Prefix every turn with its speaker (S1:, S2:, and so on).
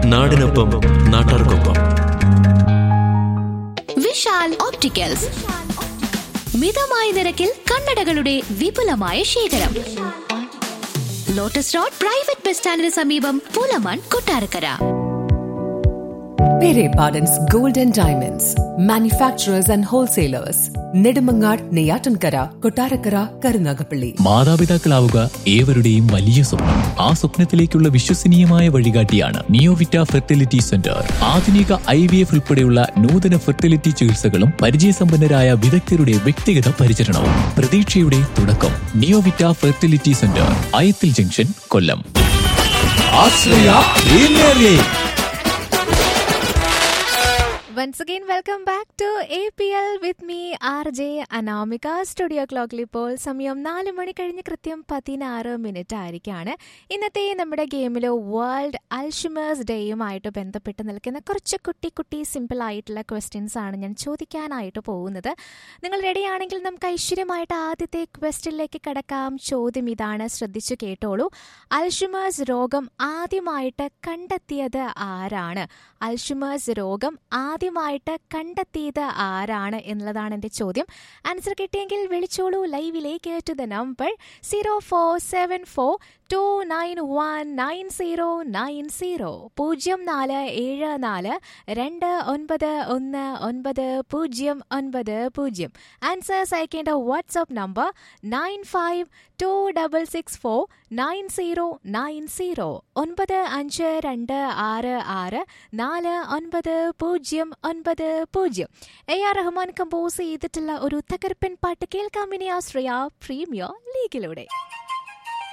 S1: നാടിനൊപ്പം നാട്ടാർക്കൊപ്പം
S2: വിശാൽ ഓപ്റ്റിക്കൽസ് മിതമായ നിരക്കിൽ കണ്ണടകളുടെ വിപുലമായ ശേഖരം ലോട്ടസ് റോഡ് പ്രൈവറ്റ് ബസ് സ്റ്റാൻഡിന് സമീപം പൂലമാൻ Kottarakkara
S3: Pere Pardon's Gold and Diamonds, manufacturers and wholesalers, Nedumangad, Neyatankara, Kotarakara, Karunagapalli.
S4: മാതാപിതാക്കളാവുക ഏവരുടെയും വലിയ സ്വപ്നം ആ സ്വപ്നത്തിലേക്കുള്ള വിശ്വസനീയമായ വഴികാട്ടിയാണ് നിയോവിറ്റ ഫെർട്ടിലിറ്റി സെന്റർ ആധുനിക ഐ വി എഫ് ഉൾപ്പെടെയുള്ള നൂതന ഫെർട്ടിലിറ്റി ചികിത്സകളും പരിചയസമ്പന്നരായ വിദഗ്ധരുടെ വ്യക്തിഗത പരിചരണവും പ്രതീക്ഷയുടെ തുടക്കം Neovita fertility centre Ayathil junction Kollam
S5: Once again, welcome back to APL with me, RJ Anamika studio ക്ലോക്കിൽ ഇപ്പോൾ സമയം നാല് മണി കഴിഞ്ഞ് കൃത്യം പതിനാറ് മിനിറ്റ് ആയിരിക്കാണ് ഇന്നത്തെ നമ്മുടെ ഗെയിമിൽ വേൾഡ് അൽഷിമേഴ്സ് ഡേയുമായിട്ട് ബന്ധപ്പെട്ട് നിൽക്കുന്ന കുറച്ച് കുട്ടി കുട്ടി സിമ്പിൾ ആയിട്ടുള്ള ക്വസ്റ്റ്യൻസ് ആണ് ഞാൻ ചോദിക്കാനായിട്ട് പോകുന്നത് നിങ്ങൾ റെഡിയാണെങ്കിൽ നമുക്ക് ഐശ്വര്യമായിട്ട് ആദ്യത്തെ ക്വസ്റ്റ്യനിലേക്ക് കടക്കാം ചോദ്യം ഇതാണ് ശ്രദ്ധിച്ചു കേട്ടോളൂ അൽഷിമേഴ്സ് രോഗം ആദ്യമായിട്ട് കണ്ടെത്തിയത് ആരാണ് അൽഷിമേഴ്സ് രോഗം ആദ്യമായിട്ട് കണ്ടെത്തിയത് ആരാണ് എന്നുള്ളതാണ് എൻ്റെ ചോദ്യം ആൻസർ കിട്ടിയെങ്കിൽ വിളിച്ചോളൂ ലൈവിലേക്ക് to the number zero four seven four two nine one nine zero nine zero പൂജ്യം നാല് ഏഴ് നാല് രണ്ട് ഒൻപത് ഒന്ന് ഒൻപത് പൂജ്യം ഒൻപത് പൂജ്യം ആൻസേഴ്സ് അയക്കേണ്ട WhatsApp number nine five two double six four nine zero nine zero ഒൻപത് അഞ്ച് രണ്ട് ആറ് ആറ് നാല് ഒൻപത് പൂജ്യം ഒൻപത് പൂജ്യം എ ആർ റഹ്മാൻ കമ്പോസ് ചെയ്തിട്ടുള്ള ഒരു തകർപ്പൻ പാട്ട് കേൾക്കാം ഇനി ആശ്രയ പ്രീമിയർ ലീഗിലൂടെ